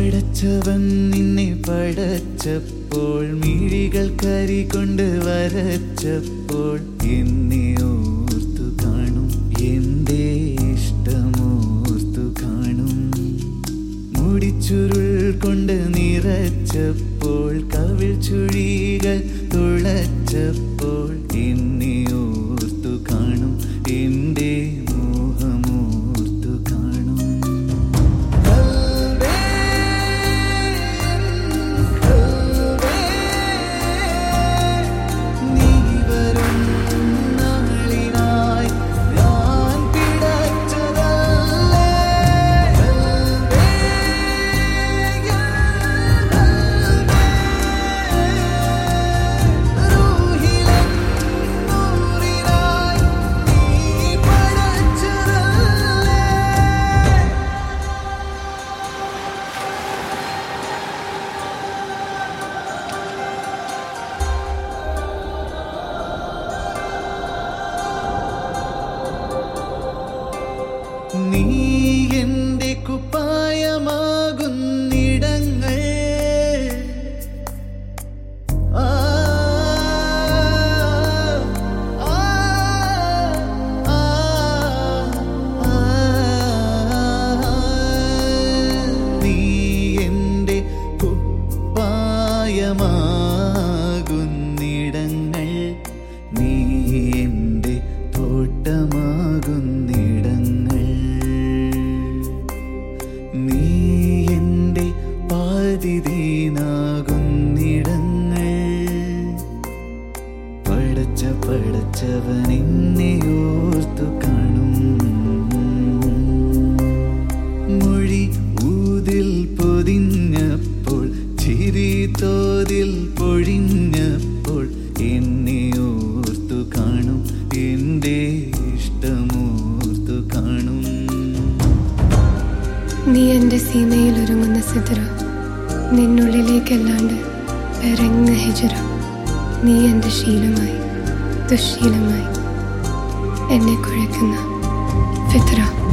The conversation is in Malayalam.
പടച്ചവൻ നിന്നെ പടച്ചപ്പോൾ മിഴികൾ കരി കൊണ്ട് വരച്ചപ്പോൾ എന്നെ ഓർത്തു കാണും എന്റെ ഇഷ്ടമോർത്തു കാണും മുടിച്ചുരുൾ കൊണ്ട് നിറച്ചപ്പോൾ കവിൾ ചുഴികൾ തുളച്ചപ്പോൾ എന്നെ ഓർത്തു കാണും എന്റെ മോഹമോർത്തു കാണും കൽവേ, കൽവേ, നീ വരും നാളിനായി ഞാൻ പിടച്ചതല്ലേ കൽവേ, റൂഹിലെ നൂറിനായി നീ പടച്ചതല്ലേ നീ എന്റെ കുപ്പായമാകുന്നിടങ്ങൾ ആ, ആ, ആ, ആ, നീ എന്റെ കുപ്പായമാകുന്നിടങ്ങൾ നീ എന്റെ തോട്ടമാകുന്നിടങ്ങൾ നീ എന്റെ പാതിദീനാകുന്നിടങ്ങൾ പടച്ച പടച്ചവൻ എന്നെ ഓർത്തു കാണും മൊഴി ഊതിൽ പൊതിഞ്ഞപ്പോൾ ചിരി തോതിൽ പൊഴിഞ്ഞപ്പോൾ എന്നെ ഓർത്തു കാണും എൻ്റെ ഇഷ്ടമോർത്തു കാണും നീ എൻ്റെ സീമയിൽ ഒരുങ്ങുന്ന സിദ്ര നിന്നുള്ളിലേക്കല്ലാണ്ട് വേറെങ്ങ ഹിജറ നീ എൻ്റെ ശീലമായി ദുശീലമായി എന്നെ കുഴക്കുന്ന ഫിത്ര